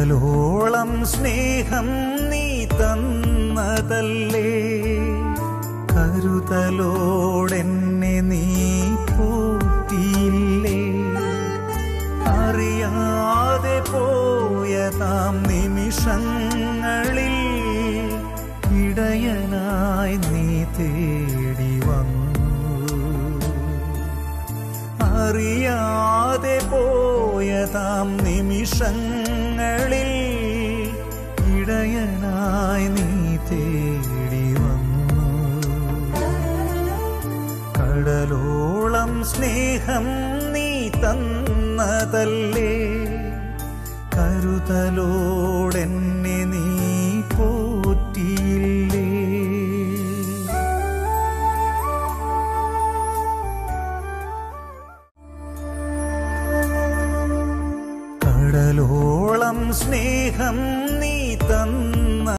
കടലോളം സ്നേഹം നീ തന്നതല്ലേ കരുതലോടെന്നെ നീ പൂട്ടിയില്ലേ അറിയാതെ പോയ താം നിമിഷങ്ങളിൽ ഇടയനായി നീ തേടി വന്നു അറിയാതെ പോയതാം നിമിഷങ്ങളിൽ ഇടയനായി നീ തേടി വന്നു കടലോളം സ്നേഹം നീ തന്നതല്ലേ കരുതലോടെന്നെ നീ പോറ്റിയില്ലേ കടലോളം സ്നേഹം നീ തന്ന